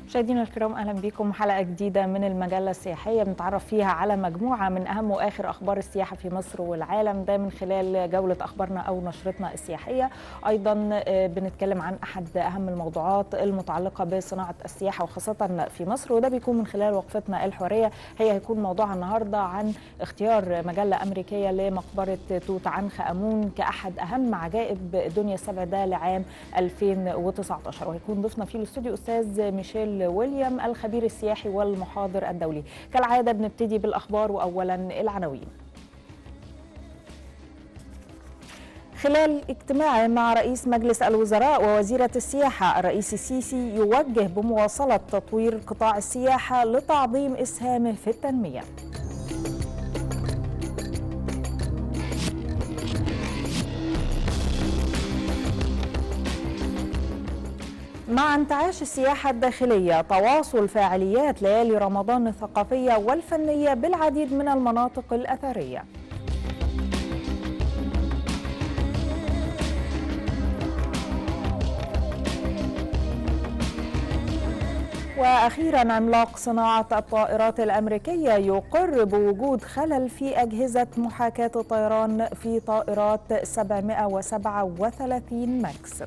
مشاهدينا الكرام اهلا بكم حلقه جديده من المجله السياحيه بنتعرف فيها على مجموعه من اهم واخر اخبار السياحه في مصر والعالم ده من خلال جوله اخبارنا او نشرتنا السياحيه ايضا بنتكلم عن احد اهم الموضوعات المتعلقه بصناعه السياحه وخاصه في مصر وده بيكون من خلال وقفتنا الحواريه هي هيكون موضوعها النهارده عن اختيار مجله امريكيه لمقبره توت عنخ امون كاحد اهم عجائب الدنيا السبع ده لعام 2019 وهيكون ضيفنا في الاستوديو استاذ ميشيل ويليام الخبير السياحي والمحاضر الدولي كالعادة بنبتدي بالأخبار وأولا العناوين خلال اجتماع مع رئيس مجلس الوزراء ووزيرة السياحة الرئيس السيسي يوجه بمواصلة تطوير قطاع السياحة لتعظيم إسهامه في التنمية مع انتعاش السياحة الداخلية تواصل فعاليات ليالي رمضان الثقافية والفنية بالعديد من المناطق الأثرية واخيرا عملاق صناعه الطائرات الامريكيه يقر بوجود خلل في اجهزه محاكاه الطيران في طائرات 737 ماكس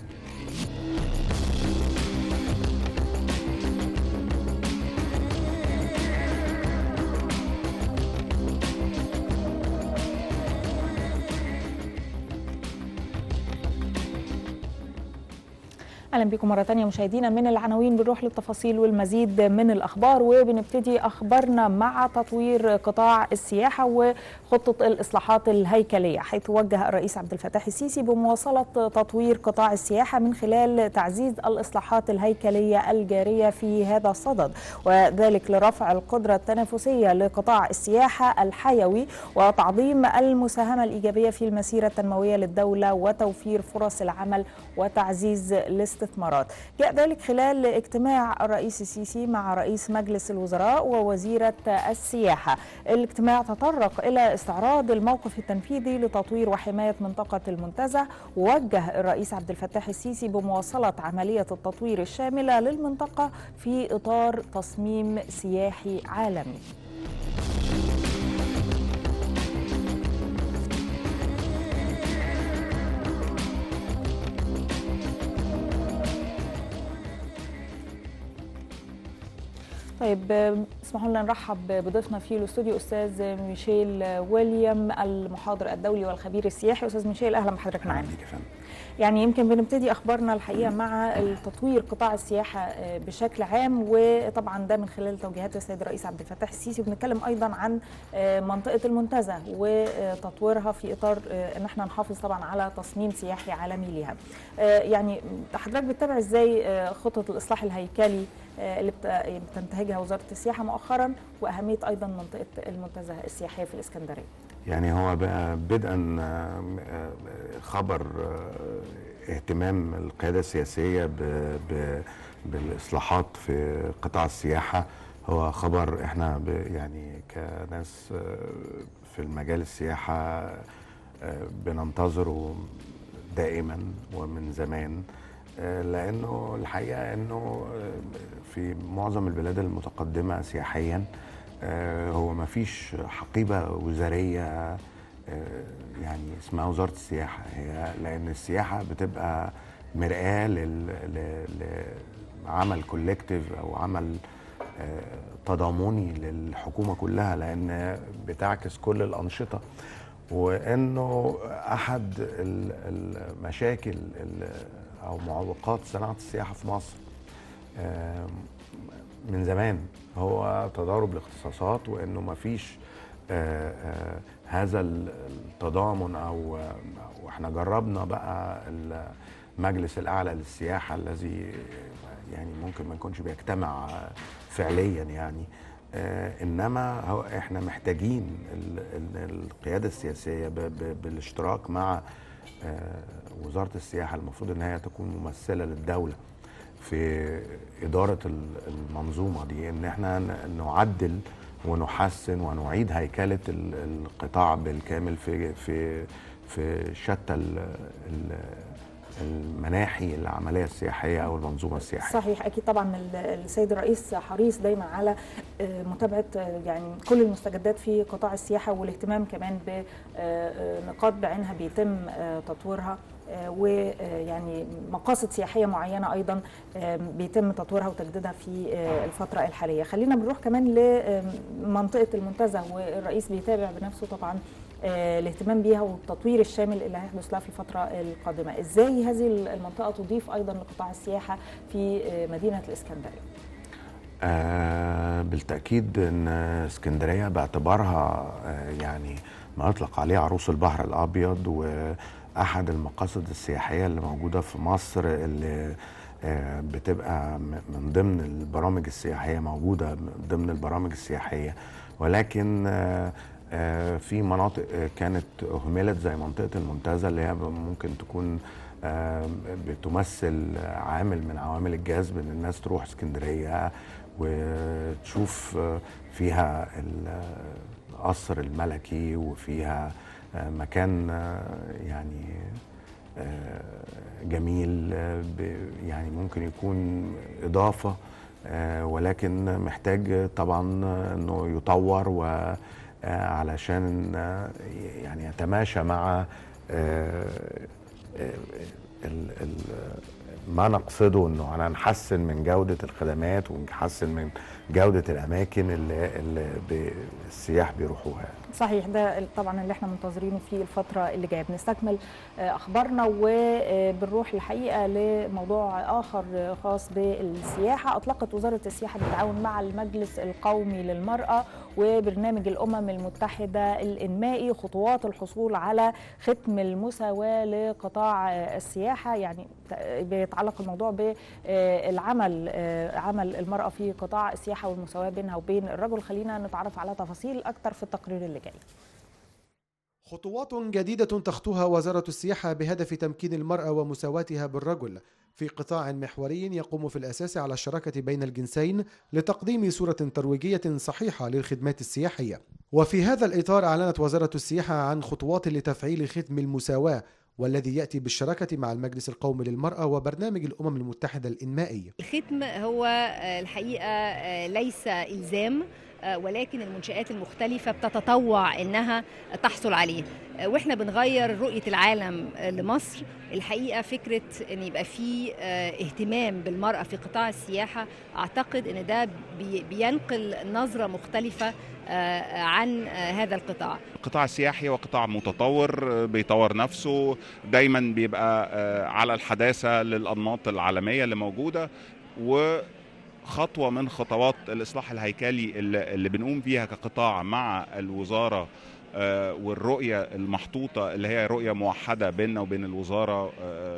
اهلا بكم مره ثانيه مشاهدينا من العناوين بنروح للتفاصيل والمزيد من الاخبار وبنبتدي اخبارنا مع تطوير قطاع السياحه وخطه الاصلاحات الهيكليه حيث وجه الرئيس عبد الفتاح السيسي بمواصله تطوير قطاع السياحه من خلال تعزيز الاصلاحات الهيكليه الجاريه في هذا الصدد وذلك لرفع القدره التنافسيه لقطاع السياحه الحيوي وتعظيم المساهمه الايجابيه في المسيره التنمويه للدوله وتوفير فرص العمل وتعزيز الاستثمار الاستثمارات جاء ذلك خلال اجتماع الرئيس السيسي مع رئيس مجلس الوزراء ووزيرة السياحة الاجتماع تطرق إلى استعراض الموقف التنفيذي لتطوير وحماية منطقة المنتزه ووجه الرئيس عبد الفتاح السيسي بمواصلة عملية التطوير الشاملة للمنطقة في إطار تصميم سياحي عالمي طيب اسمحوا لنا نرحب بضيفنا في الاستوديو استاذ ميشيل ويليام المحاضر الدولي والخبير السياحي استاذ ميشيل اهلا بحضرتك معانا يعني يمكن بنبتدي اخبارنا الحقيقه مع تطوير قطاع السياحه بشكل عام وطبعا ده من خلال توجيهات السيد الرئيس عبد الفتاح السيسي وبنتكلم ايضا عن منطقه المنتزه وتطويرها في اطار ان احنا نحافظ طبعا على تصميم سياحي عالمي ليها يعني حضرتك بتتابع ازاي خطه الاصلاح الهيكلي اللي بتنتهجها وزاره السياحه مؤخرا واهميه ايضا منطقه المنتزه السياحيه في الاسكندريه يعني هو بقى بدءا خبر اهتمام القياده السياسيه بالاصلاحات في قطاع السياحه هو خبر احنا يعني كناس في المجال السياحه بننتظره دائما ومن زمان لانه الحقيقه انه في معظم البلاد المتقدمه سياحيا هو ما فيش حقيبه وزاريه يعني اسمها وزاره السياحه هي لان السياحه بتبقى مرآه لعمل كولكتيف او عمل تضامني للحكومه كلها لان بتعكس كل الانشطه وانه احد المشاكل او معوقات صناعه السياحه في مصر من زمان هو تضارب الاختصاصات وانه ما فيش هذا التضامن او واحنا جربنا بقى المجلس الاعلى للسياحه الذي يعني ممكن ما يكونش بيجتمع فعليا يعني انما هو احنا محتاجين القياده السياسيه بالاشتراك مع وزاره السياحه المفروض ان هي تكون ممثله للدوله في اداره المنظومه دي ان احنا نعدل ونحسن ونعيد هيكله القطاع بالكامل في في في شتى مناحي العمليه السياحيه او المنظومه السياحيه صحيح اكيد طبعا السيد الرئيس حريص دايما على متابعه يعني كل المستجدات في قطاع السياحه والاهتمام كمان بنقاط بعينها بيتم تطويرها ويعني مقاصد سياحيه معينه ايضا بيتم تطويرها وتجديدها في الفتره الحاليه خلينا بنروح كمان لمنطقه المنتزه والرئيس بيتابع بنفسه طبعا الاهتمام بيها والتطوير الشامل اللي هيحدث لها في الفتره القادمه ازاي هذه المنطقه تضيف ايضا لقطاع السياحه في مدينه الاسكندريه آه بالتاكيد ان اسكندريه باعتبارها آه يعني ما يطلق عليه عروس البحر الابيض واحد المقاصد السياحيه اللي موجوده في مصر اللي آه بتبقى من ضمن البرامج السياحيه موجوده من ضمن البرامج السياحيه ولكن في مناطق كانت اهملت زي منطقه المنتزه اللي هي ممكن تكون بتمثل عامل من عوامل الجذب ان الناس تروح اسكندريه وتشوف فيها القصر الملكي وفيها مكان يعني جميل يعني ممكن يكون اضافه ولكن محتاج طبعا انه يطور و علشان يعني يتماشى مع ما نقصده انه انا نحسن من جوده الخدمات ونحسن من جوده الاماكن اللي, اللي السياح بيروحوها صحيح ده طبعا اللي احنا منتظرينه في الفتره اللي جايه بنستكمل اخبارنا وبنروح الحقيقه لموضوع اخر خاص بالسياحه اطلقت وزاره السياحه بالتعاون مع المجلس القومي للمراه وبرنامج الامم المتحده الانمائي خطوات الحصول على ختم المساواه لقطاع السياحه يعني بيتعلق الموضوع بالعمل عمل المراه في قطاع السياحه والمساواه بينها وبين الرجل خلينا نتعرف على تفاصيل اكثر في التقرير اللي جاي خطوات جديدة تخطوها وزارة السياحة بهدف تمكين المرأة ومساواتها بالرجل في قطاع محوري يقوم في الأساس على الشراكة بين الجنسين لتقديم صورة ترويجية صحيحة للخدمات السياحية وفي هذا الإطار أعلنت وزارة السياحة عن خطوات لتفعيل ختم المساواة والذي يأتي بالشراكة مع المجلس القومي للمرأة وبرنامج الأمم المتحدة الإنمائي الختم هو الحقيقة ليس إلزام ولكن المنشآت المختلفة بتتطوع إنها تحصل عليه واحنا بنغير رؤية العالم لمصر الحقيقة فكرة ان يبقى في اهتمام بالمرأة في قطاع السياحة اعتقد ان ده بينقل نظرة مختلفة عن هذا القطاع القطاع السياحي هو قطاع متطور بيطور نفسه دايما بيبقى على الحداثة للأنماط العالمية اللي موجودة و خطوه من خطوات الاصلاح الهيكلي اللي, اللي بنقوم بيها كقطاع مع الوزاره والرؤيه المحطوطه اللي هي رؤيه موحده بيننا وبين الوزاره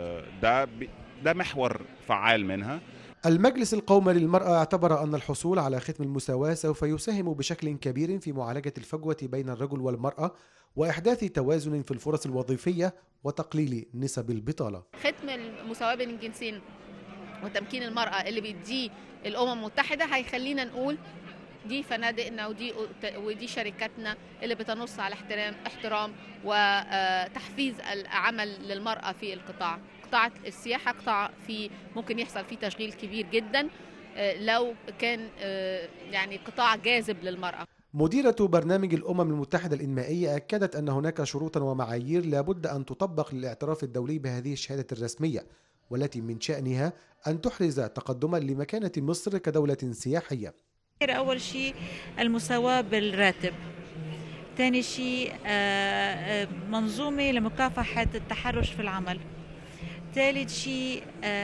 ده ده محور فعال منها المجلس القومي للمرأة اعتبر أن الحصول على ختم المساواة سوف يساهم بشكل كبير في معالجة الفجوة بين الرجل والمرأة وإحداث توازن في الفرص الوظيفية وتقليل نسب البطالة ختم المساواة بين الجنسين وتمكين المرأة اللي بيديه الأمم المتحدة هيخلينا نقول دي فنادقنا ودي ودي شركاتنا اللي بتنص على احترام احترام وتحفيز العمل للمرأة في القطاع قطاع السياحة قطاع في ممكن يحصل فيه تشغيل كبير جدا لو كان يعني قطاع جاذب للمرأة مديرة برنامج الأمم المتحدة الإنمائية أكدت أن هناك شروطا ومعايير لابد أن تطبق للاعتراف الدولي بهذه الشهادة الرسمية والتي من شأنها أن تحرز تقدما لمكانة مصر كدولة سياحية أول شيء المساواة بالراتب ثاني شيء منظومة لمكافحة التحرش في العمل ثالث شيء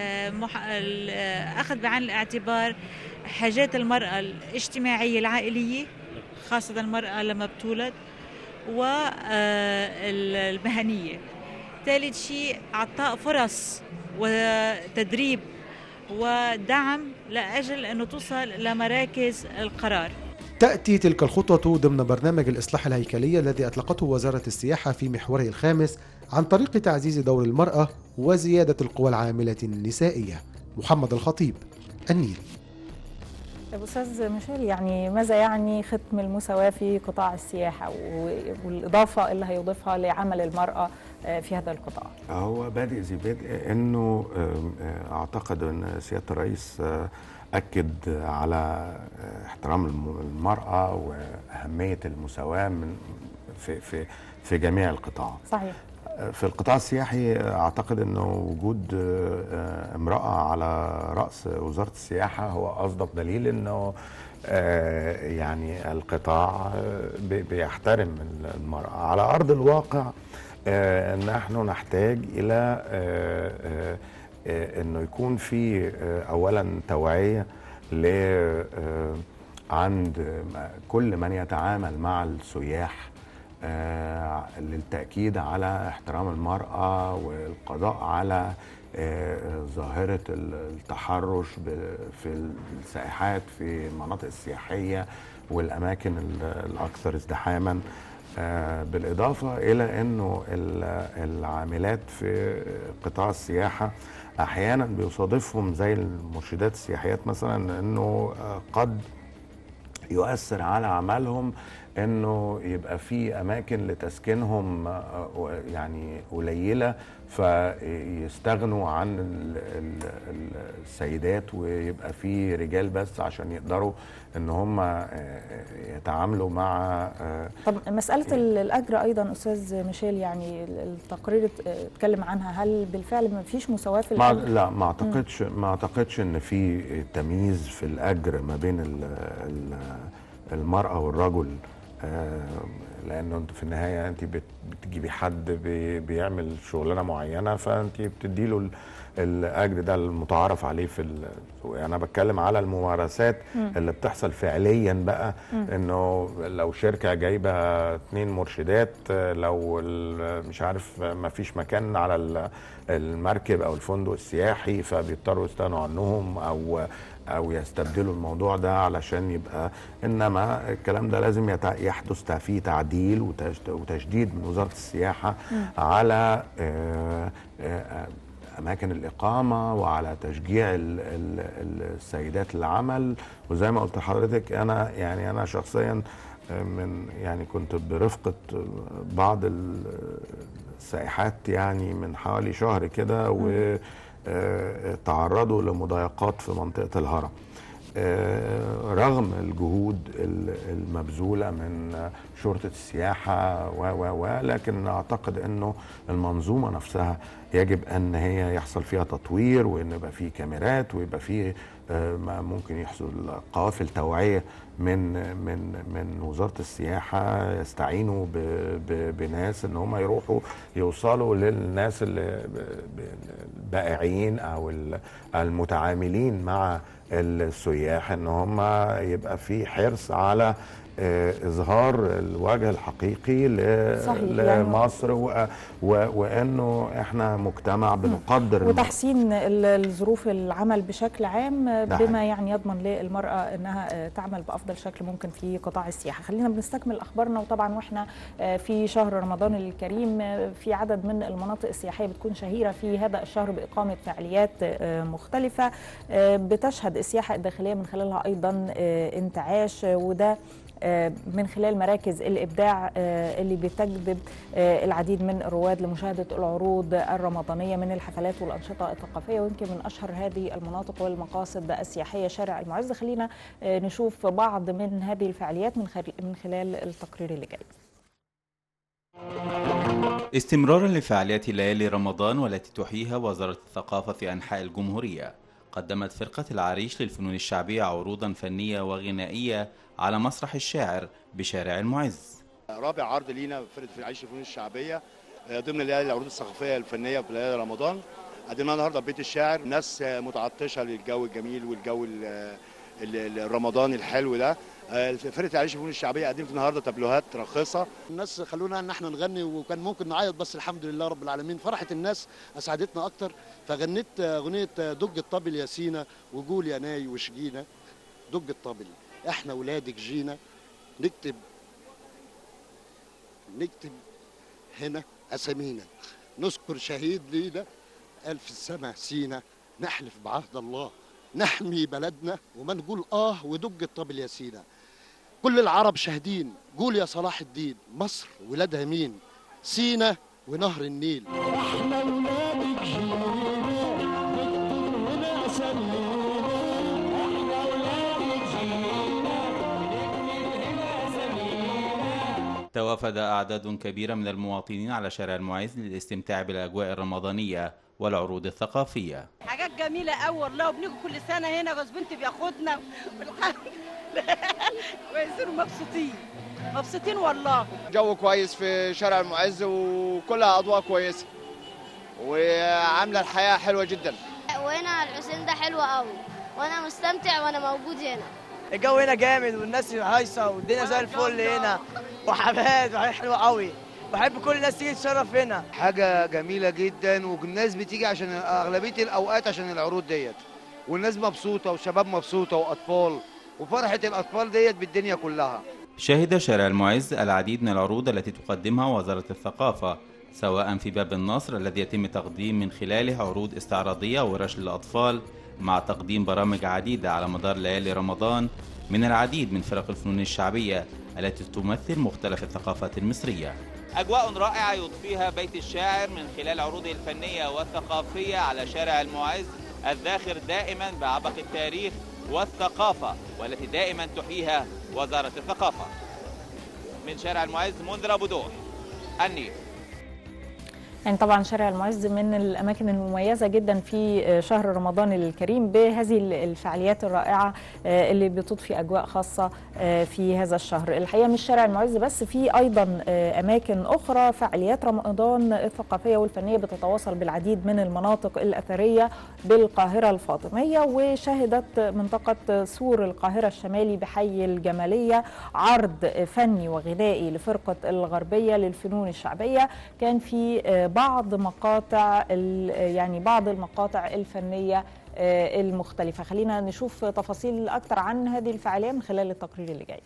أخذ بعين الاعتبار حاجات المرأة الاجتماعية العائلية خاصة المرأة لما بتولد والمهنية ثالث شيء اعطاء فرص وتدريب ودعم لاجل انه توصل لمراكز القرار. تاتي تلك الخطوه ضمن برنامج الاصلاح الهيكلي الذي اطلقته وزاره السياحه في محوره الخامس عن طريق تعزيز دور المراه وزياده القوى العامله النسائيه. محمد الخطيب النيل. استاذ ميشيل يعني ماذا يعني ختم المساواه في قطاع السياحه والاضافه اللي هيضيفها لعمل المراه في هذا القطاع هو بادئ ذي بدء انه اعتقد ان سياده الرئيس اكد على احترام المراه واهميه المساواه من في في في جميع القطاعات صحيح في القطاع السياحي اعتقد انه وجود امراه على راس وزاره السياحه هو اصدق دليل انه يعني القطاع بيحترم المراه على ارض الواقع نحن نحتاج الى انه يكون في اولا توعيه ل عند كل من يتعامل مع السياح للتاكيد على احترام المراه والقضاء على ظاهره التحرش في السائحات في المناطق السياحيه والاماكن الاكثر ازدحاما بالاضافه الى انه العاملات في قطاع السياحه احيانا بيصادفهم زي المرشدات السياحيات مثلا انه قد يؤثر على عملهم انه يبقى في اماكن لتسكينهم يعني قليله فيستغنوا عن السيدات ويبقى في رجال بس عشان يقدروا ان هم يتعاملوا مع طب مساله الاجر ايضا استاذ ميشيل يعني التقرير اتكلم عنها هل بالفعل ما فيش مساواه في ما الاجر؟ لا ما اعتقدش ما اعتقدش ان في تمييز في الاجر ما بين ال ال المراه والرجل لانه انت في النهايه انت بتجيبي حد بيعمل شغلانه معينه فانت بتدي له الاجر ده المتعارف عليه في يعني انا بتكلم على الممارسات م. اللي بتحصل فعليا بقى م. انه لو شركه جايبه اثنين مرشدات لو مش عارف ما فيش مكان على المركب او الفندق السياحي فبيضطروا يستغنوا عنهم او او يستبدلوا الموضوع ده علشان يبقى انما الكلام ده لازم يحدث فيه تعديل وتشديد من وزاره السياحه م. على آآ آآ اماكن الاقامه وعلى تشجيع ال ال السيدات للعمل وزي ما قلت لحضرتك انا يعني انا شخصيا من يعني كنت برفقه بعض السائحات يعني من حوالي شهر كده و تعرضوا لمضايقات في منطقه الهرم رغم الجهود المبذوله من شرطه السياحه و و و لكن اعتقد انه المنظومه نفسها يجب ان هي يحصل فيها تطوير وان يبقى في كاميرات ويبقى في ممكن يحصل قوافل توعيه من من من وزاره السياحه يستعينوا بناس ان هم يروحوا يوصلوا للناس اللي البائعين او المتعاملين مع السياح ان هم يبقى في حرص على اظهار الوجه الحقيقي لمصر و... و... وانه احنا مجتمع بنقدر وتحسين الظروف العمل بشكل عام بما يعني يضمن للمراه انها تعمل بافضل شكل ممكن في قطاع السياحه خلينا بنستكمل اخبارنا وطبعا واحنا في شهر رمضان الكريم في عدد من المناطق السياحيه بتكون شهيره في هذا الشهر باقامه فعاليات مختلفه بتشهد السياحه الداخليه من خلالها ايضا انتعاش وده من خلال مراكز الابداع اللي بتجذب العديد من الرواد لمشاهده العروض الرمضانيه من الحفلات والانشطه الثقافيه ويمكن من اشهر هذه المناطق والمقاصد السياحيه شارع المعز خلينا نشوف بعض من هذه الفعاليات من من خلال التقرير اللي جاي. استمرارا لفعاليات ليالي رمضان والتي تحييها وزاره الثقافه في انحاء الجمهوريه قدمت فرقة العريش للفنون الشعبية عروضا فنية وغنائية على مسرح الشاعر بشارع المعز رابع عرض لينا فرقة العريش للفنون الشعبية ضمن ليالي العروض الثقافية الفنية في ليالي رمضان قدمنا النهارده بيت الشاعر ناس متعطشة للجو الجميل والجو الرمضاني الحلو ده فرقه العريش للفنون الشعبيه قدمت النهارده تابلوهات راقصه الناس خلونا ان احنا نغني وكان ممكن نعيط بس الحمد لله رب العالمين فرحه الناس اسعدتنا اكتر فغنيت اغنيه دج الطبل يا سينا وقول يا ناي وشجينا دج الطبل احنا ولادك جينا نكتب نكتب هنا اسامينا نذكر شهيد لينا قال في السماء سينا نحلف بعهد الله نحمي بلدنا وما نقول اه ودج الطبل يا سينا كل العرب شاهدين قول يا صلاح الدين مصر ولادها مين سينا ونهر النيل احنا ولادك جينا دكتور هنا سمينا احنا ولادك جينا نكمل هنا سمينا توافد أعداد كبيرة من المواطنين على شارع المعز للاستمتاع بالأجواء الرمضانية والعروض الثقافية حاجات جميلة قوي والله وبنيجي كل سنة هنا جوز بنتي بياخدنا والحمد لله كويسين ومبسوطين مبسوطين والله جو كويس في شارع المعز وكلها اضواء كويسه وعامله الحياه حلوه جدا وهنا الحسين ده حلو قوي وانا مستمتع وانا موجود هنا الجو هنا جامد والناس هايصه والدنيا زي الفل هنا وحماد وحاجات حلوه قوي بحب كل الناس تيجي تشرف هنا حاجه جميله جدا والناس بتيجي عشان اغلبيه الاوقات عشان العروض ديت والناس مبسوطه وشباب مبسوطه واطفال وفرحه الاطفال ديت بالدنيا كلها شهد شارع المعز العديد من العروض التي تقدمها وزارة الثقافة سواء في باب النصر الذي يتم تقديم من خلاله عروض استعراضية وورش للأطفال مع تقديم برامج عديدة على مدار ليالي رمضان من العديد من فرق الفنون الشعبية التي تمثل مختلف الثقافات المصرية أجواء رائعة يضفيها بيت الشاعر من خلال عروضه الفنية والثقافية على شارع المعز الذاخر دائما بعبق التاريخ والثقافة والتي دائما تحييها وزارة الثقافة من شارع المعز منذر أبو دوح النيل يعني طبعا شارع المعز من الاماكن المميزه جدا في شهر رمضان الكريم بهذه الفعاليات الرائعه اللي بتضفي اجواء خاصه في هذا الشهر الحقيقه مش شارع المعز بس في ايضا اماكن اخرى فعاليات رمضان الثقافيه والفنيه بتتواصل بالعديد من المناطق الاثريه بالقاهره الفاطميه وشهدت منطقه سور القاهره الشمالي بحي الجماليه عرض فني وغنائي لفرقه الغربيه للفنون الشعبيه كان في بعض مقاطع يعني بعض المقاطع الفنيه المختلفه خلينا نشوف تفاصيل اكثر عن هذه الفعاليه من خلال التقرير اللي جاي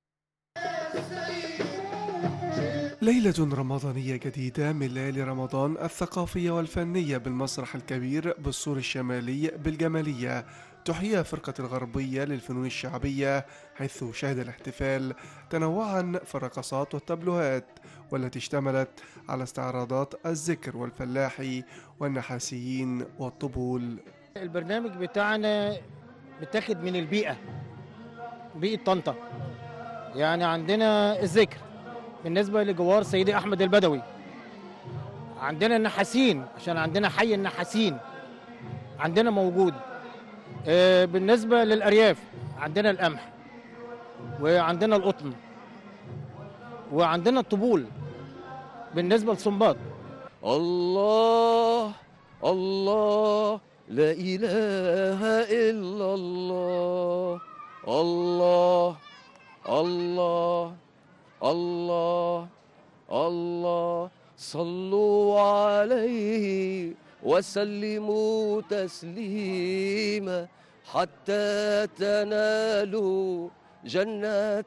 ليلة رمضانية جديدة من ليالي رمضان الثقافية والفنية بالمسرح الكبير بالسور الشمالي بالجمالية تحييها فرقة الغربية للفنون الشعبية حيث شهد الاحتفال تنوعا في الرقصات والتابلوهات والتي اشتملت على استعراضات الذكر والفلاحي والنحاسيين والطبول البرنامج بتاعنا بتاخد من البيئة بيئة طنطا يعني عندنا الذكر بالنسبة لجوار سيدي أحمد البدوي عندنا النحاسين عشان عندنا حي النحاسين عندنا موجود آه، بالنسبة للأرياف عندنا القمح وعندنا القطن وعندنا الطبول بالنسبة لصنباط الله الله لا إله إلا الله الله الله الله الله صلوا عليه وسلموا تسليما حتى تنالوا جنة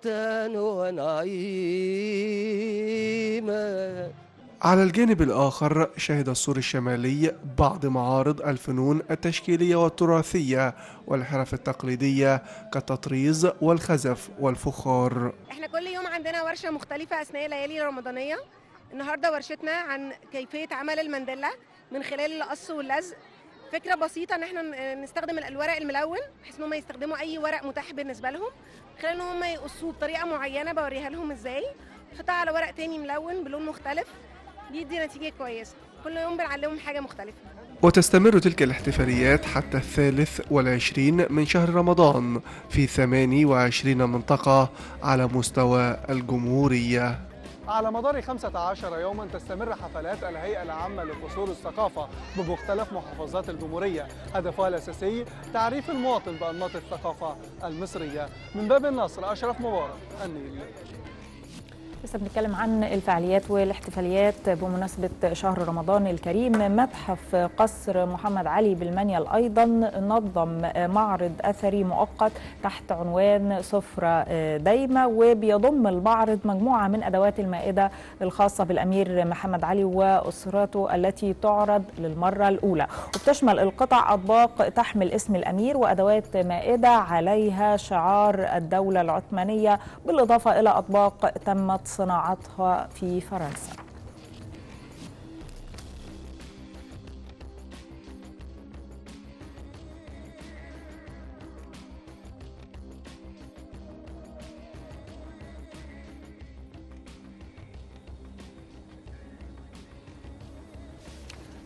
ونعيما على الجانب الآخر شهد السور الشمالي بعض معارض الفنون التشكيلية والتراثية والحرف التقليدية كالتطريز والخزف والفخار احنا كل يوم عندنا ورشة مختلفة أثناء الليالي الرمضانية النهاردة ورشتنا عن كيفية عمل المندلة من خلال القص واللزق فكرة بسيطة ان احنا نستخدم الورق الملون بحيث ان هم يستخدموا اي ورق متاح بالنسبة لهم خلال ان هم يقصوه بطريقة معينة بوريها لهم ازاي نحطها على ورق تاني ملون بلون مختلف بيدي نتيجة كويسة كل يوم بنعلمهم حاجة مختلفة وتستمر تلك الاحتفاليات حتى الثالث والعشرين من شهر رمضان في 28 منطقة على مستوى الجمهورية على مدار 15 يوما تستمر حفلات الهيئة العامة لفصول الثقافة بمختلف محافظات الجمهورية هدفها الأساسي تعريف المواطن بأنماط الثقافة المصرية من باب النصر أشرف مبارك النيل لسه بنتكلم عن الفعاليات والاحتفاليات بمناسبة شهر رمضان الكريم متحف قصر محمد علي بالمنيل أيضا نظم معرض أثري مؤقت تحت عنوان سفرة دايمة وبيضم المعرض مجموعة من أدوات المائدة الخاصة بالأمير محمد علي وأسرته التي تعرض للمرة الأولى وبتشمل القطع أطباق تحمل اسم الأمير وأدوات مائدة عليها شعار الدولة العثمانية بالإضافة إلى أطباق تمت صناعتها في فرنسا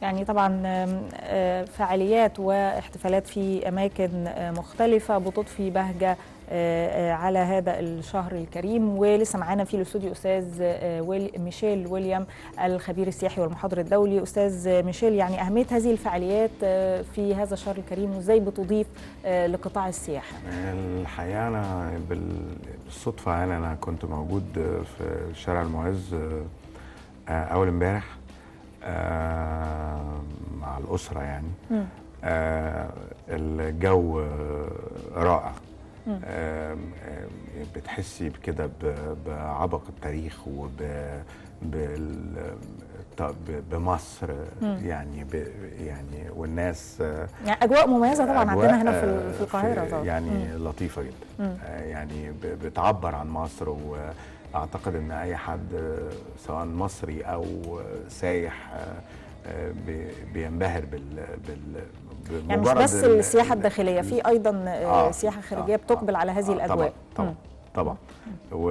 يعني طبعا آم، آه، فعاليات واحتفالات في اماكن آه، مختلفه بتضفي بهجه آه، آه، على هذا الشهر الكريم ولسه معانا في الاستوديو استاذ آه، ويل- ميشيل ويليام الخبير السياحي والمحاضر الدولي استاذ ميشيل يعني اهميه هذه الفعاليات آه، في هذا الشهر الكريم وازاي بتضيف آه، لقطاع السياحه الحقيقه انا بال- بالصدفه يعني انا كنت موجود في شارع المعز آه، اول امبارح آه، مع الاسره يعني مم. آه، الجو آه، رائع مم. آم، آم، بتحسي بكده ب- بعبق التاريخ وب بال- ط- ب- بمصر مم. يعني ب يعني والناس آه، يعني اجواء مميزه طبعا أجواء، عندنا هنا في آه، ال- في القاهره طبعا يعني مم. لطيفه جدا مم. آه، يعني ب- بتعبر عن مصر واعتقد ان اي حد آه، سواء مصري او آه، سايح آه، آه، بي- بينبهر بال بال يعني مش بمجرد بس ال- السياحه الداخليه في ايضا آه، آه، سياحه خارجيه بتقبل على هذه آه، الاجواء طبعا مم. طبعا طبعا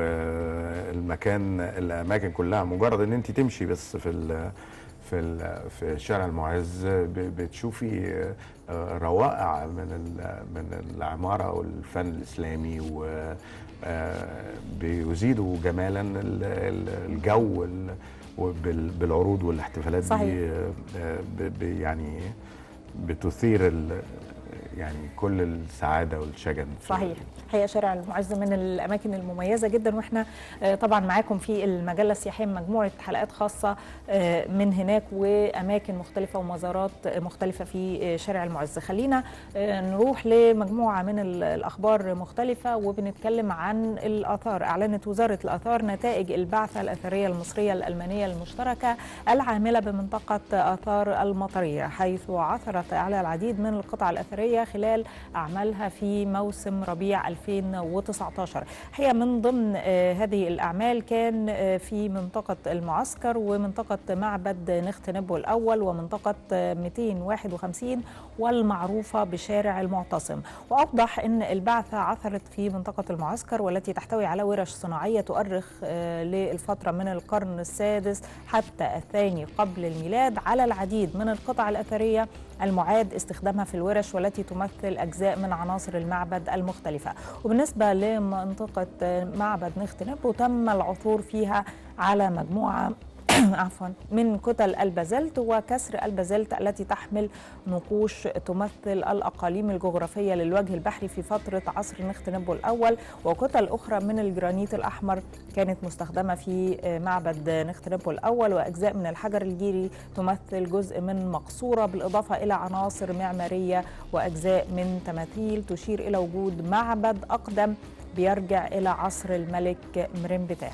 والمكان الاماكن كلها مجرد ان انت تمشي بس في ال في ال في شارع المعز ب- بتشوفي آه، روائع من ال- من العماره والفن الاسلامي و آه، بيزيدوا جمالا ال- ال- الجو ال- وبال- بالعروض والاحتفالات صحيح. دي آه، ب- ب- يعني بتثير ال- يعني كل السعاده والشجن في صحيح هي شارع المعز من الاماكن المميزه جدا واحنا آه، طبعا معاكم في المجله السياحيه مجموعه حلقات خاصه آه، من هناك واماكن مختلفه ومزارات مختلفه في آه، شارع المعز خلينا آه، نروح لمجموعه من ال- الاخبار مختلفه وبنتكلم عن الاثار اعلنت وزاره الاثار نتائج البعثه الاثريه المصريه الالمانيه المشتركه العامله بمنطقه اثار المطريه حيث عثرت على العديد من القطع الاثريه خلال اعمالها في موسم ربيع 2019 هي من ضمن آه، هذه الاعمال كان آه، في منطقه المعسكر ومنطقه معبد نخت نبو الاول ومنطقه آه، 251 والمعروفه بشارع المعتصم واوضح ان البعثه عثرت في منطقه المعسكر والتي تحتوي على ورش صناعيه تؤرخ آه، للفتره من القرن السادس حتى الثاني قبل الميلاد على العديد من القطع الاثريه المعاد استخدامها في الورش والتي تمثل اجزاء من عناصر المعبد المختلفه وبالنسبه لمنطقه آه، معبد نخت نبو تم العثور فيها على مجموعه عفوا من كتل البازلت وكسر البازلت التي تحمل نقوش تمثل الاقاليم الجغرافيه للوجه البحري في فتره عصر نخت نبو الاول وكتل اخرى من الجرانيت الاحمر كانت مستخدمه في معبد نخت نبو الاول واجزاء من الحجر الجيري تمثل جزء من مقصوره بالاضافه الى عناصر معماريه واجزاء من تماثيل تشير الى وجود معبد اقدم بيرجع الى عصر الملك مرنبتاح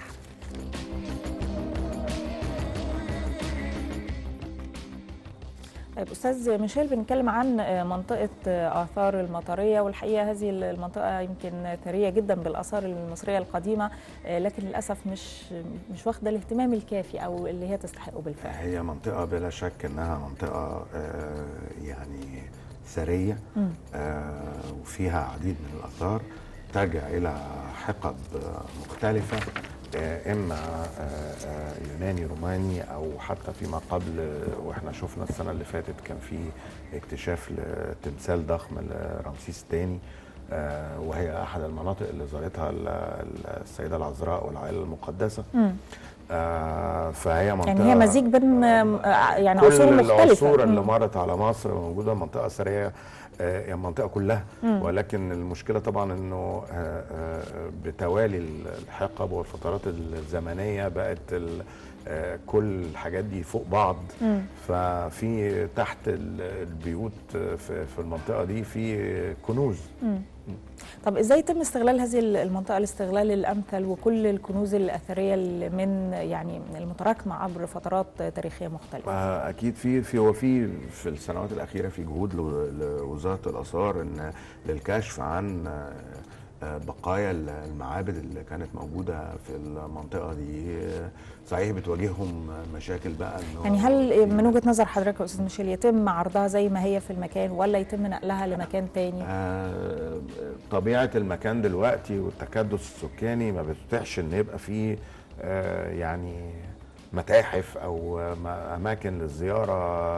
طيب استاذ ميشيل بنتكلم عن منطقه اثار المطريه والحقيقه هذه المنطقه يمكن ثريه جدا بالاثار المصريه القديمه لكن للاسف مش مش واخده الاهتمام الكافي او اللي هي تستحقه بالفعل هي منطقه بلا شك انها منطقه آه، يعني ثريه مم. آه، وفيها عديد من الاثار ترجع الى حقب آه، مختلفه آه، اما آه، آه، يوناني روماني او حتى فيما قبل آه، واحنا شفنا السنه اللي فاتت كان في اكتشاف لتمثال ضخم لرمسيس الثاني آه، وهي احد المناطق اللي زارتها ال- ال- السيده العذراء والعائله المقدسه مم. آه، فهي منطقه يعني هي مزيج بين آه، يعني كل عصور مختلفه العصور اللي مم. مرت على مصر موجوده منطقه اثريه آه، يعني المنطقه كلها مم. ولكن المشكله طبعا انه آه، آه، بتوالي الحقب والفترات الزمنيه بقت ال- آه، كل الحاجات دي فوق بعض مم. ففي تحت ال- البيوت في في المنطقه دي في كنوز مم. طب ازاي يتم استغلال هذه المنطقه الاستغلال الامثل وكل الكنوز الاثريه اللي من يعني المتراكمه عبر فترات تاريخيه مختلفه آه، اكيد في في هو في في السنوات الاخيره في جهود لو- لوزاره الاثار ان للكشف عن آه، آه، بقايا المعابد اللي كانت موجوده في المنطقه دي آه، صحيح بتواجههم مشاكل بقى انه يعني هل من وجهه نظر حضرتك يا استاذ ميشيل يتم عرضها زي ما هي في المكان ولا يتم نقلها لمكان تاني آه، طبيعه المكان دلوقتي والتكدس السكاني ما بتتيحش ان يبقى فيه آه، يعني متاحف او م- اماكن للزياره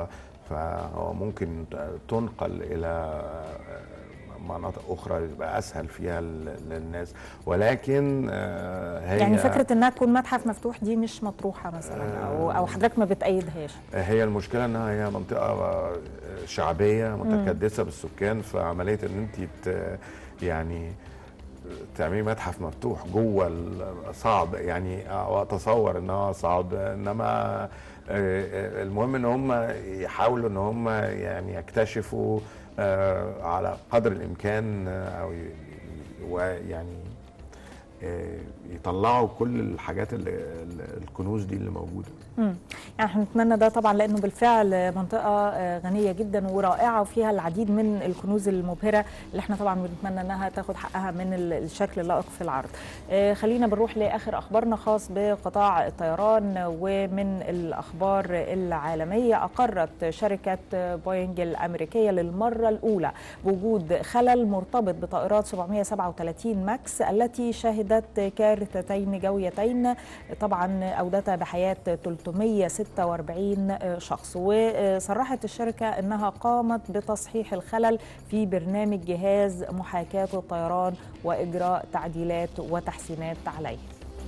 فهو ممكن تنقل الى مناطق اخرى يبقى اسهل فيها ل- للناس ولكن آه، هي يعني فكره انها تكون متحف مفتوح دي مش مطروحه مثلا او او حضرتك ما بتأيدهاش هي المشكله انها هي منطقه شعبيه متكدسه بالسكان فعمليه ان انت ت- يعني تعملي متحف مفتوح جوه ال- صعب يعني أو اتصور ان هو صعب انما آه، المهم ان هم يحاولوا ان هم يعني يكتشفوا آه، على قدر الامكان آه، او ي- ي- ويعني آه، يطلعوا كل الحاجات اللي ال- الكنوز دي اللي موجوده مم. يعني احنا نتمنى ده طبعا لانه بالفعل منطقه آه، غنيه جدا ورائعه وفيها العديد من الكنوز المبهره اللي احنا طبعا بنتمنى انها تاخد حقها من ال- الشكل اللائق في العرض. آه، خلينا بنروح لاخر اخبارنا خاص بقطاع الطيران ومن الاخبار العالميه اقرت شركه بوينج الامريكيه للمره الاولى بوجود خلل مرتبط بطائرات 737 ماكس التي شهدت كارثتين جويتين طبعا اودتا بحياه 346 شخص وصرحت الشركه انها قامت بتصحيح الخلل في برنامج جهاز محاكاه الطيران واجراء تعديلات وتحسينات عليه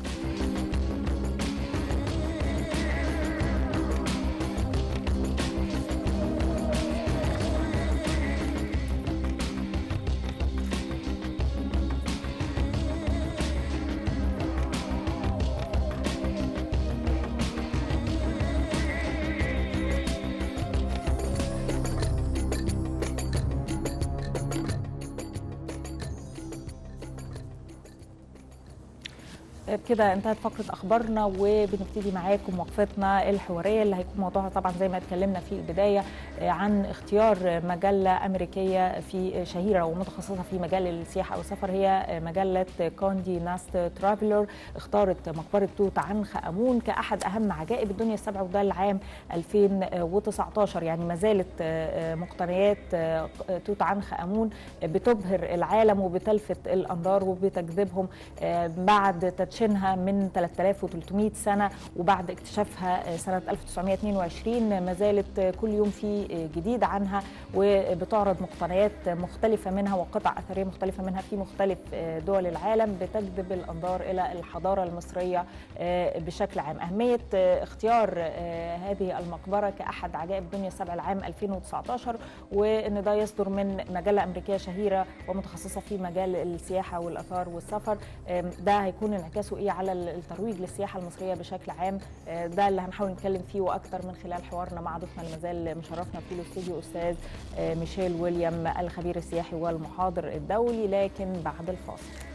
بكده انتهت فقره اخبارنا وبنبتدي معاكم وقفتنا الحواريه اللي هيكون موضوعها طبعا زي ما اتكلمنا في البدايه عن اختيار مجله امريكيه في شهيره ومتخصصه في مجال السياحه او السفر هي مجله كوندي ناست ترافلر اختارت مقبره توت عنخ امون كاحد اهم عجائب الدنيا السبع وده العام 2019 يعني ما زالت مقتنيات توت عنخ امون بتبهر العالم وبتلفت الانظار وبتجذبهم بعد تدشينها من 3300 سنه وبعد اكتشافها سنه 1922 ما زالت كل يوم في جديد عنها وبتعرض مقتنيات مختلفه منها وقطع اثريه مختلفه منها في مختلف دول العالم بتجذب الانظار الى الحضاره المصريه بشكل عام اهميه اختيار هذه المقبره كاحد عجائب الدنيا السبع العام 2019 وان ده يصدر من مجله امريكيه شهيره ومتخصصه في مجال السياحه والاثار والسفر ده هيكون انعكاسه ايه على الترويج للسياحه المصريه بشكل عام ده اللي هنحاول نتكلم فيه واكثر من خلال حوارنا مع ضيفنا اللي مازال مشرفنا في الاستوديو استاذ ميشيل ويليام الخبير السياحي والمحاضر الدولي لكن بعد الفاصل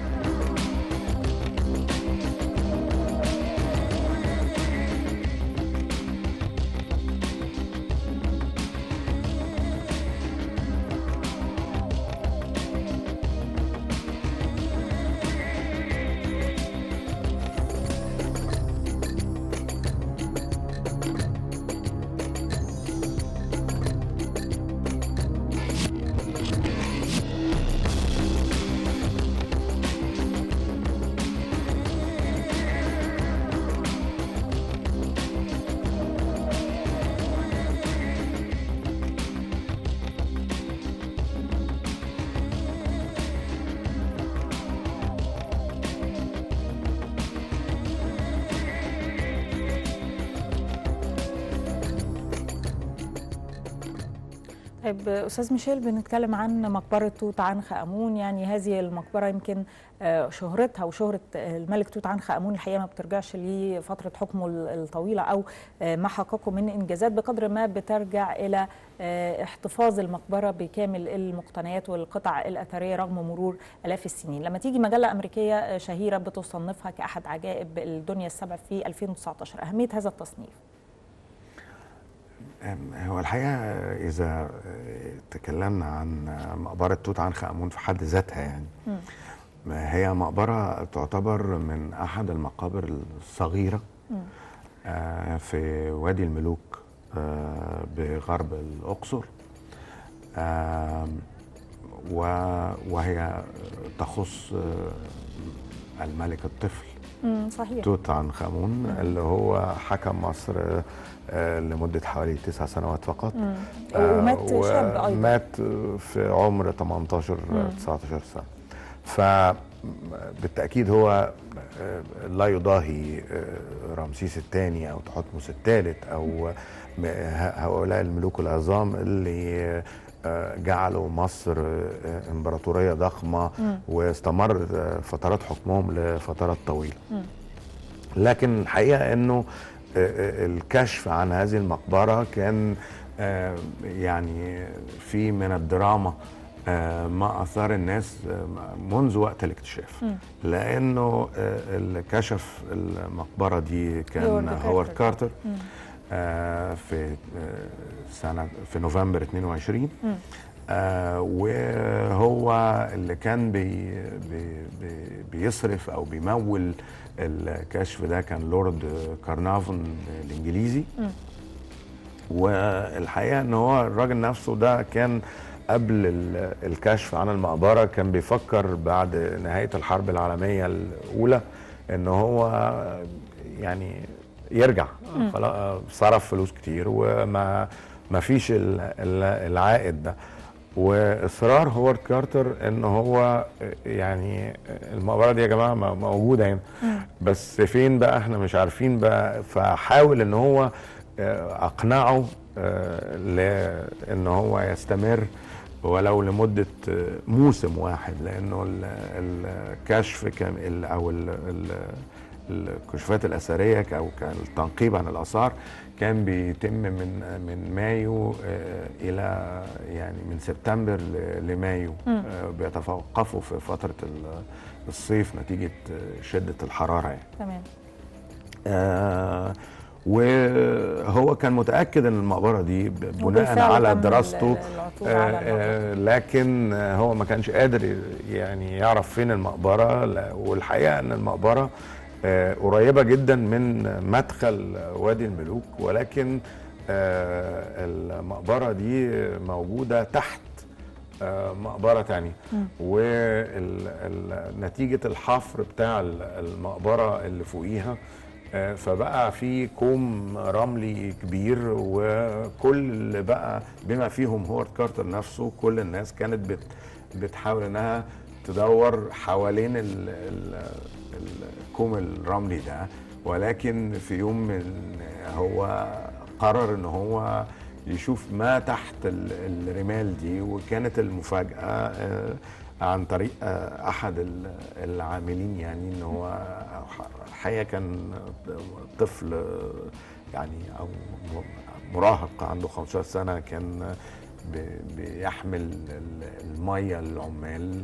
طيب استاذ ميشيل بنتكلم عن مقبره توت عنخ امون يعني هذه المقبره يمكن شهرتها وشهره الملك توت عنخ امون الحقيقه ما بترجعش لفتره حكمه الطويله او ما حققه من انجازات بقدر ما بترجع الى احتفاظ المقبره بكامل المقتنيات والقطع الاثريه رغم مرور الاف السنين لما تيجي مجله امريكيه شهيره بتصنفها كاحد عجائب الدنيا السبع في 2019 اهميه هذا التصنيف هو الحقيقه اذا تكلمنا عن مقبره توت عنخ امون في حد ذاتها يعني م. هي مقبره تعتبر من احد المقابر الصغيره م. في وادي الملوك بغرب الاقصر وهي تخص الملك الطفل مم، صحيح توت عنخ امون اللي هو حكم مصر آه، لمده حوالي تسع سنوات فقط مم. آه، ومات شاب أيضا. مات في عمر 18 مم. 19 سنه فبالتاكيد هو آه، لا يضاهي آه، رمسيس الثاني او تحتمس الثالث او م- ه- هؤلاء الملوك العظام اللي آه، جعلوا مصر آه، امبراطوريه ضخمه مم. واستمر آه، فترات حكمهم لفترات طويله مم. لكن الحقيقه انه آه، آه، الكشف عن هذه المقبره كان آه، يعني في من الدراما آه، ما اثار الناس آه، منذ وقت الاكتشاف مم. لانه آه، اللي كشف المقبره دي كان هوارد هوارد كارتر. كارتر مم. آه، في آه، سنه في نوفمبر 22 مم. آه وهو اللي كان بي بي بي بيصرف او بيمول الكشف ده كان لورد كارنافون الانجليزي مم. والحقيقه ان هو الراجل نفسه ده كان قبل ال- الكشف عن المقبره كان بيفكر بعد نهايه الحرب العالميه الاولى ان هو يعني يرجع مم. خلاص صرف فلوس كتير وما ما فيش ال- ال- العائد ده واصرار هوارد كارتر ان هو يعني المقبره دي يا جماعه م- موجوده هنا بس فين بقى احنا مش عارفين بقى فحاول ان هو آه، اقنعه آه، لان هو يستمر ولو لمده آه، موسم واحد لانه ال- الكشف كان ال- او ال- ال- الكشوفات الاثريه ك- او كان التنقيب عن الاثار كان بيتم من من مايو آه، الى يعني من سبتمبر ل- لمايو مم. آه، بيتوقفوا في فتره ال- الصيف نتيجه آه، شده الحراره يعني تمام آه وهو كان متاكد ان المقبره دي ب- بناء وبالفعل على تم دراسته ال- العثور آه على آه لكن آه، هو ما كانش قادر يعني يعرف فين المقبره لا- والحقيقه ان المقبره آه قريبه جدا من مدخل وادي الملوك ولكن آه المقبره دي موجوده تحت آه، مقبره تانية مم. ونتيجه الحفر بتاع ال- المقبره اللي فوقيها آه، فبقى في كوم رملي كبير وكل اللي بقى بما فيهم هوارد كارتر نفسه كل الناس كانت بت بتحاول انها تدور حوالين ال ال الكوم الرملي ده ولكن في يوم من هو قرر ان هو يشوف ما تحت ال- الرمال دي وكانت المفاجأة آه، عن طريق آه، أحد ال- العاملين يعني إن هو الحقيقة كان طفل آه، يعني أو مراهق عنده 15 سنة كان ب- بيحمل ال- المية للعمال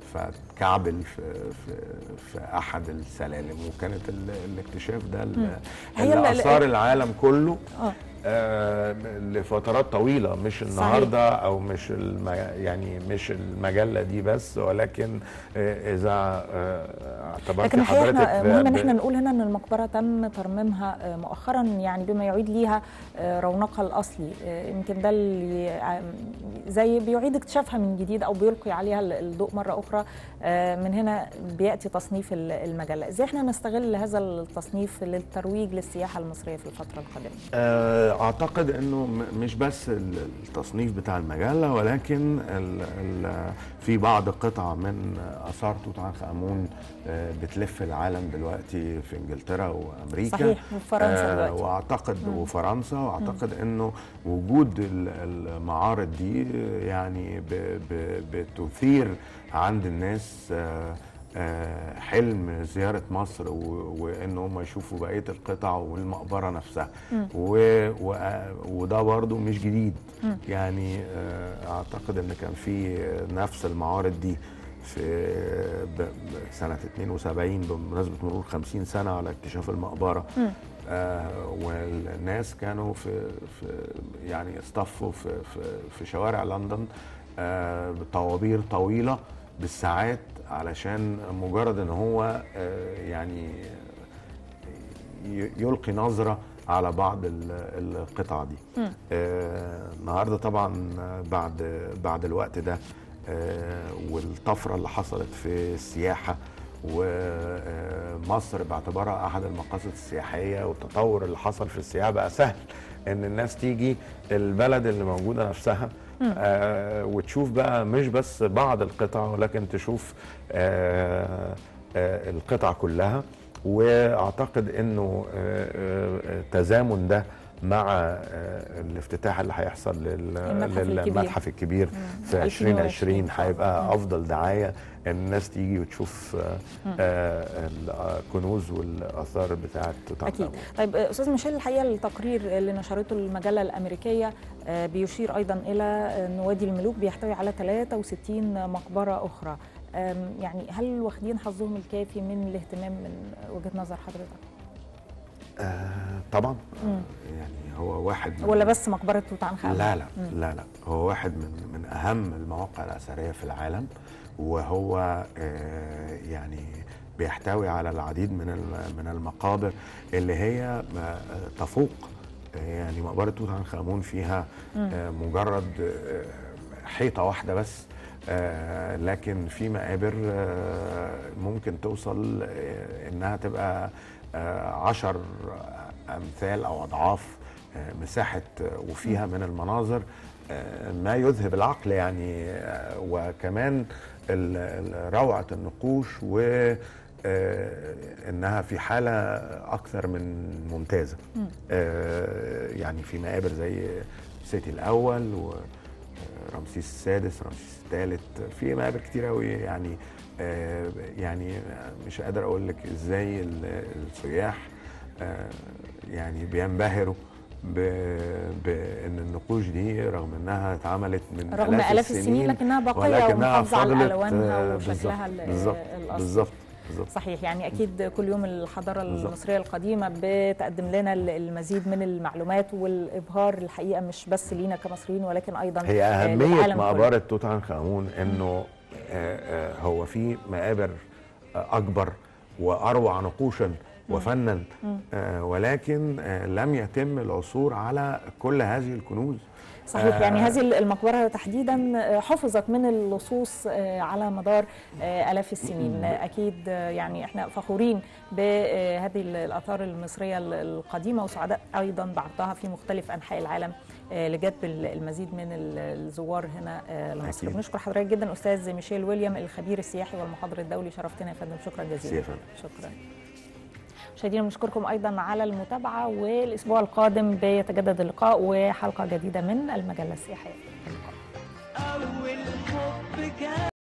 فكعبل في في في احد السلالم وكانت ال- الاكتشاف ده مم. اللي هي ال- ال- اثار العالم كله اه آه، لفترات طويله مش النهارده او مش الم... يعني مش المجله دي بس ولكن آه، اذا آه، اعتبرت لكن الحقيقه حضرتك احنا ب- مهم ان ب- احنا نقول هنا ان المقبره تم ترميمها آه، مؤخرا يعني بما يعيد ليها آه، رونقها الاصلي آه، يمكن ده اللي آه، زي بيعيد اكتشافها من جديد او بيلقي عليها ال- الضوء مره اخرى آه، من هنا بياتي تصنيف ال- المجله ازاي احنا نستغل هذا التصنيف للترويج للسياحه المصريه في الفتره القادمه آه، اعتقد انه م- مش بس ال- التصنيف بتاع المجله ولكن ال ال في بعض قطع من اثار توت عنخ امون آه، بتلف العالم دلوقتي في انجلترا وامريكا صحيح، وفرنسا دلوقتي. واعتقد مم. وفرنسا واعتقد انه وجود ال- المعارض دي يعني ب- ب- بتثير عند الناس آه، آه، حلم زيارة مصر و- وإن هم يشوفوا بقية القطع والمقبرة نفسها مم. و... و... وده برضو مش جديد مم. يعني آه، أعتقد إن كان في نفس المعارض دي في ب... ب- سنة 72 بمناسبة مرور 50 سنة على اكتشاف المقبرة مم. آه والناس كانوا في, في يعني اصطفوا في, في, في شوارع لندن آه بطوابير طويلة بالساعات علشان مجرد ان هو آه يعني ي- يلقي نظرة على بعض ال- القطع دي مم. آه، النهارده طبعا بعد بعد الوقت ده آه، والطفره اللي حصلت في السياحه ومصر باعتبارها احد المقاصد السياحيه والتطور اللي حصل في السياحه بقى سهل ان الناس تيجي البلد اللي موجوده نفسها مم. آه وتشوف بقى مش بس بعض القطع ولكن تشوف آه آه القطع كلها واعتقد انه آه آه التزامن ده مع آه الافتتاح اللي هيحصل لل- المتحف الكبير. للمتحف الكبير مم. في 2020 2020 هيبقى افضل دعايه ان الناس تيجي وتشوف آه، مم. آه، الكنوز والاثار بتاعه توت عنخ اكيد آمون. طيب آه، استاذ ميشيل الحقيقه التقرير اللي نشرته المجله الامريكيه آه، بيشير ايضا الى ان وادي الملوك بيحتوي على 63 مقبره اخرى آم، يعني هل واخدين حظهم الكافي من الاهتمام من وجهه نظر حضرتك آه، طبعا مم. يعني هو واحد من ولا بس مقبره توت عنخ امون لا لا مم. لا لا هو واحد من من اهم المواقع الاثريه في العالم وهو آه، يعني بيحتوي على العديد من الم- من المقابر اللي هي آه، تفوق آه، يعني مقبره توت عنخ امون فيها مم. آه، مجرد آه، حيطه واحده بس آه، لكن في مقابر آه، ممكن توصل آه، انها تبقى آه، عشر امثال او اضعاف آه، مساحه آه، وفيها من المناظر آه، ما يذهب العقل يعني آه، وكمان ال- ال- روعه النقوش و آه، انها في حاله اكثر من ممتازه مم. آه، يعني في مقابر زي سيتي الاول ورمسيس السادس رمسيس الثالث في مقابر كتير قوي يعني آه، يعني مش قادر اقول لك ازاي ال- السياح آه، يعني بينبهروا ب- بان النقوش دي رغم انها اتعملت من رغم آلاف السنين لكنها باقية ولكنها ومحافظة على فضلت، ألوانها آه، وشكلها بالظبط- ال- بالظبط الأصلي. بالظبط بالظبط صحيح يعني اكيد كل يوم الحضاره بالظبط. المصريه القديمه بتقدم لنا ال- المزيد من المعلومات والابهار الحقيقه مش بس لينا كمصريين ولكن ايضا هي آه، أهمية للعالم مقبرة كله. توت عنخ آمون إنه آه، آه، هو في مقابر آه، أكبر وأروع نقوشا وفنا مم. آه، ولكن آه، لم يتم العثور على كل هذه الكنوز صحيح آه، يعني هذه المقبره تحديدا آه، حفظت من اللصوص آه، على مدار آه، الاف السنين آه، اكيد آه، يعني احنا فخورين بهذه الاثار المصريه القديمه وسعداء ايضا بعرضها في مختلف انحاء العالم آه، لجذب المزيد من الزوار هنا آه، لمصر أكيد. بنشكر حضرتك جدا استاذ ميشيل ويليام الخبير السياحي والمحاضر الدولي شرفتنا يا فندم شكرا جزيلا ميرسي يا شكرا مشاهدينا بنشكركم ايضا على المتابعه والاسبوع القادم بيتجدد اللقاء وحلقه جديده من المجله السياحيه